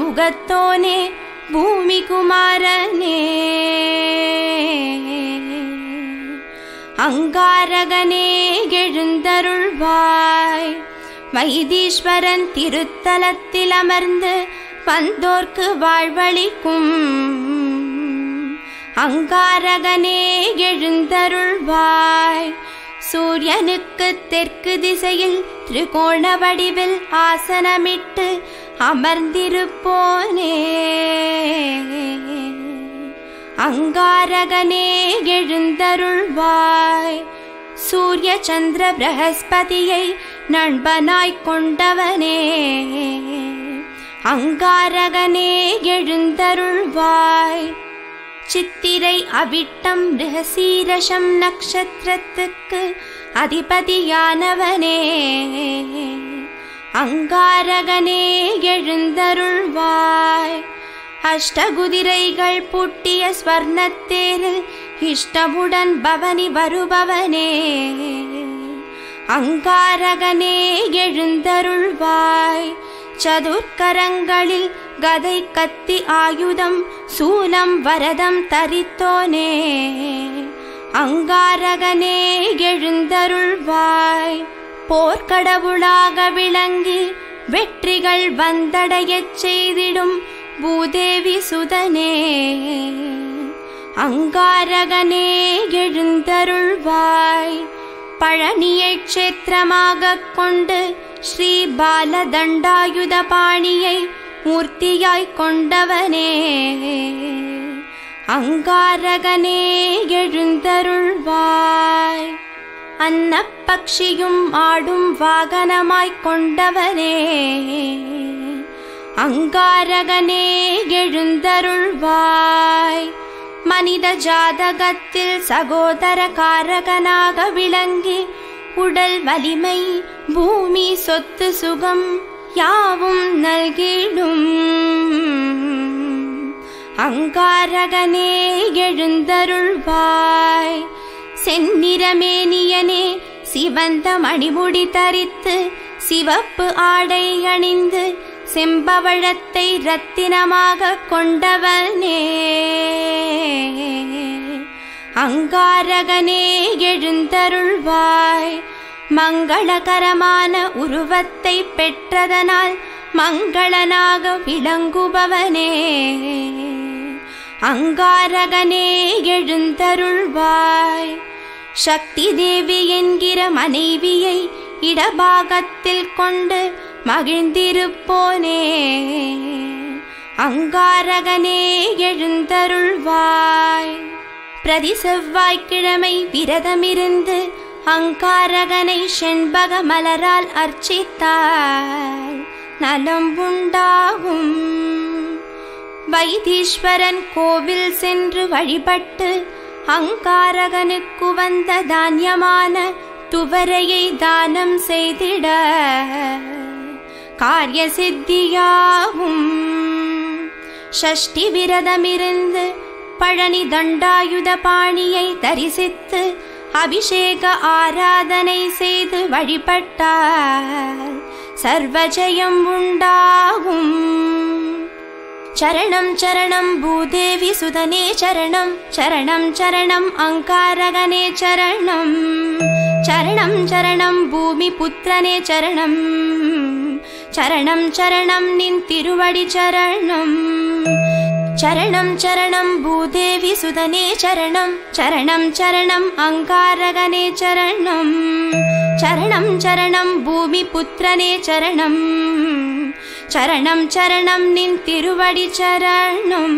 முகத்தோனே பூமி குமாரனே அங்காரகனே எழுந்தருள்வாய் வைத்தீஸ்வரன் திருத்தலத்தில் அமர்ந்து வந்தோர்க்கு வாழ்வளிக்கும் அங்காரகனே எழுந்தருள்வாய் சூரியனுக்கு தெற்கு திசையில் திரிகோண வடிவில் ஆசனமிட்டு அமர்ந்திருப்போனே அங்காரகனே எழுந்தருள்வாய் சூரிய சந்திர பிரகஸ்பதியை நண்பனாய்க் கொண்டவனே அங்காரகனே எழுந்தருள்வாய் சித்திரை அவிட்டம் ரிகசீரஷம் நக்ஷத்திரத்துக்கு அதிபதியானவனே அங்காரகனே எழுந்தருள்வாய் அஷ்டகுதிரைகள் பூட்டிய ஸ்வர்ணத்தேரில் இஷ்டமுடன் பவனி வருபவனே அங்காரகனே எழுந்தருள்வாய் சதுர்க்கரங்களில் கதை கத்தி ஆயுதம் சூலம் வரதம் தரித்தோனே அங்காரகனே எழுந்தருள்வாய் போர்க்கடவுளாக விளங்கி வெற்றிகள் வந்தடையச் செய்திடும் பூதேவி சுதனே அங்காரகனே எழுந்தருள்வாய் பழனியை க்ஷேத்திரமாகக் கொண்டு ஸ்ரீ பாலதண்டாயுத பாணியை மூர்த்தியாய்க் கொண்டவனே அங்காரகனே எழுந்தருள்வாய் அன்னப்பக்ஷியும் ஆடும் வாகனமாய்க் கொண்டவனே அங்காரகனே எழுந்தருள்வாய் மனித ஜாதகத்தில் சகோதர காரகனாக விளங்கி உடல் வலிமை பூமி சொத்து சுகம் யாவும் நல்கிடும் அங்காரகனே எழுந்தருள்வாய் செந்நிறமேனியனே சிவந்த மணிமுடி தரித்து சிவப்பு ஆடை அணிந்து செம்பவழத்தை ரத்தினமாக கொண்டவனே அங்காரகனே எழுந்தருள்வாய் மங்களகரமான உருவத்தை பெற்றதனால் மங்களனாக விளங்குபவனே அங்காரகனே எழுந்தருள்வாய் சக்தி தேவி என்கிற மனைவியை இடபாகத்தில் கொண்டு மகிழ்ந்திருப்போனே அங்காரகனே எழுந்தருள்வாய் பிரதி செவ்வாய்க்கிழமை விரதமிருந்து அங்காரகனை செண்பக மலரால் அர்ச்சித்தால் நலம் உண்டாகும் வைத்தீஸ்வரன் கோவில் சென்று வழிபட்டு அங்காரகனுக்கு வந்த தானியமான துவரையை தானம் செய்திட காரிய சித்தியாகும் ஷஷ்டி விரதமிருந்து பழனி தண்டாயுத பாணியை தரிசித்து அபிஷேக ஆராதனை செய்து வழிபட்டால் சர்வஜயம் உண்டாகும் சரணம் சரணம் பூதேவி சுதனே சரணம் சரணம் சரணம் அங்காரகனே சரணம் சரணம் சரணம் பூமி புத்திரனே சரணம் சரணம் சரணம் நின் திருவடி சரணம் சரணம் சரணம் பூதேவி சுதனே சரணம் சரணம் சரணம் அங்காரகனே சரணம் சரணம் சரணம் பூமி புத்திரனே சரணம் சரணம் சரணம் நின் திருவடி சரணம்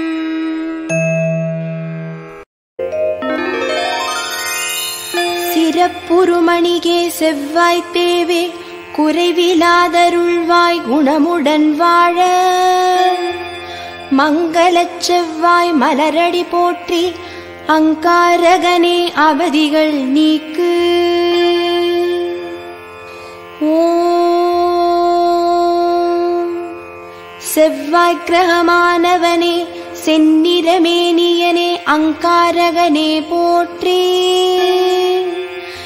சிறப்புருமணிகே செவ்வாய் தேவே குறைவிலாதருள்வாய் குணமுடன் வாழ மங்களச் செவ்வாய் மலரடி போற்றி அங்காரகனே அவதிகள் நீக்கு ஓம் செவ்வாய் கிரகமானவனே செந்நிறமேனியனே அங்காரகனே போற்றி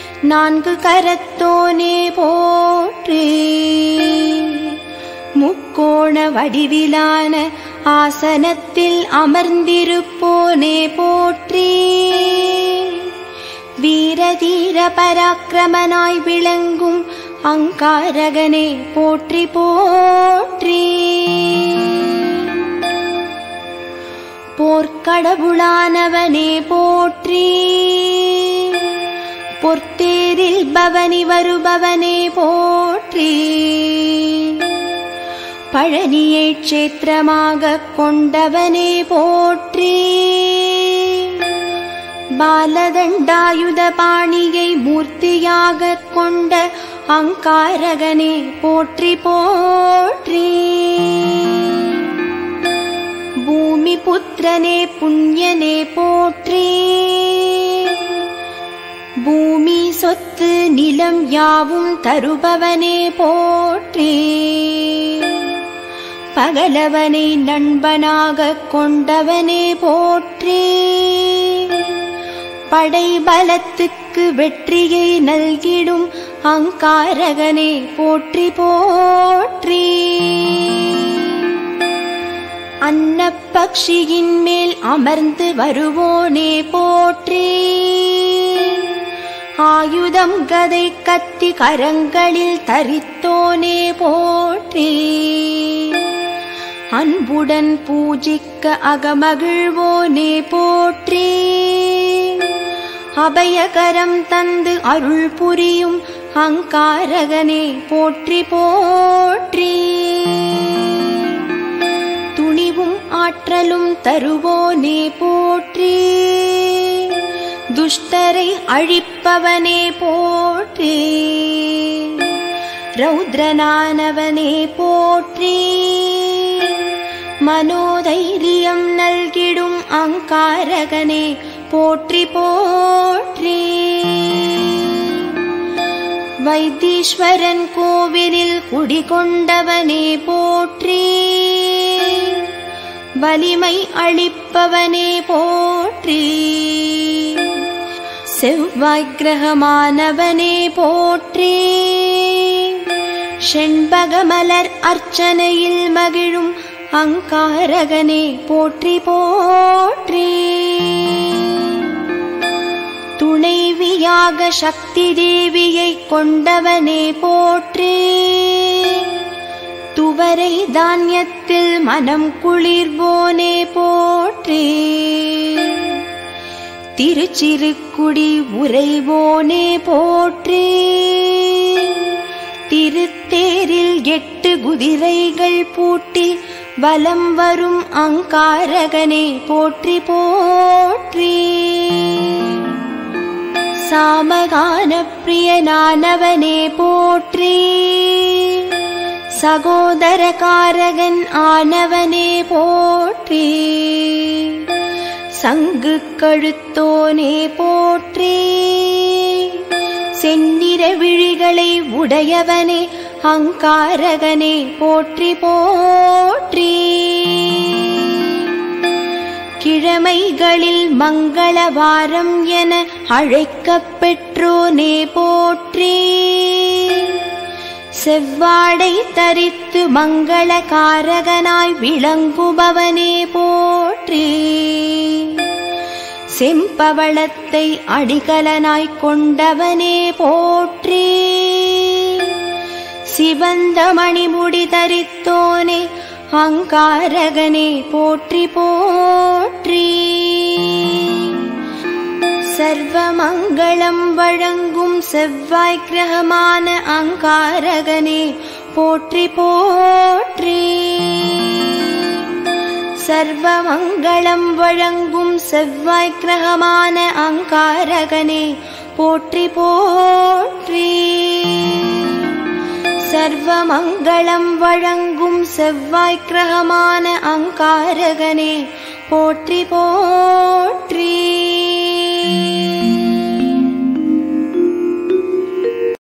நான்கு கரத்தோனே போற்றி முக்கோடி முக்கோண வடிவிலான ஆசனத்தில் அமர்ந்திருப்போனே போற்றி வீரதீர பராக்கிரமனாய் விளங்கும் அங்காரகனே போற்றி போற்றி போர்க்கடவுளானவனே போற்றி பொற்தேரில் பவனி வருபவனே போற்றி பழனியை க்ஷேத்திரமாக கொண்டவனே போற்றி பாலதண்டாயுத பாணியை மூர்த்தியாக கொண்ட அங்காரகனே போற்றி போற்றி பூமி புத்திரனே புண்ணியனே போற்றி பூமி சொத்து நிலம் யாவும் தருபவனே போற்றி பகலவனை நண்பனாக கொண்டவனே போற்றி படை பலத்துக்கு வெற்றியை நல்கிடும் அங்காரகனே போற்றி போற்றி அன்னப்பக்ஷியின் மேல் அமர்ந்து வருவோனே போற்றி ஆயுதம் கதை கத்தி கரங்களில் தரித்தோனே போற்றி அன்புடன் பூஜிக்க அகமகிழ்வோனே போற்றி அபயகரம் தந்து அருள் புரியும் அங்காரகனே போற்றி போற்றி துணிவும் ஆற்றலும் தருவோனே போற்றி துஷ்டரை அழிப்பவனே போற்றி ரௌத்ரனானவனே போற்றி மனோதைரியம் நல்கிடும் அங்காரகனே போற்றி போற்றி வைத்தீஸ்வரன் கோவிலில் குடிகொண்டவனே போற்றி வலிமை அளிப்பவனே போற்றி செவ்வாய் கிரகமானவனே போற்றி செண்பகமலர் அர்ச்சனையில் மகிழும் அங்காரகனே போற்றி போற்றி துணைவியாக சக்தி தேவியை கொண்டவனே போற்றி துவரை தானியத்தில் மனம் குளிர்வோனே போற்றி திருச்சிறுக்குடி உறைவோனே போற்றி திருத்தேரில் எட்டு குதிரைகள் பூட்டி வலம் வரும் அங்காரகனே போற்றி போற்றி சாமகான பிரியனானவனே போற்றி சகோதரகாரகன் ஆனவனே போற்றி சங்கு கழுத்தோனே போற்றி செந்நிற விழிகளை உடையவனே அங்காரகனே போற்றி போற்றி கிழமைகளில் மங்களவாரம் என அழைக்கப் பெற்றோனே போற்றி செவ்வாடை தரித்து மங்களகாரகனாய் விளங்குபவனே போற்றி செம்பவளத்தை அடிகலனாய் கொண்டவனே போற்றி சிவந்த மணிமுடி தரித்தோனே அங்காரகனே போற்றி போற்றி சர்வமங்களம் வழங்கும் செவ்வாய் கிரகமான அங்காரகனே போற்றி போற்றி சர்வமங்களம் வழங்கும் செவ்வாய் கிரகமான அங்காரகனே போற்றி போற்றி சர்வமங்களம் வழங்கும் செவ்வாய் கிரகமான அங்காரகனே போற்றி போற்றி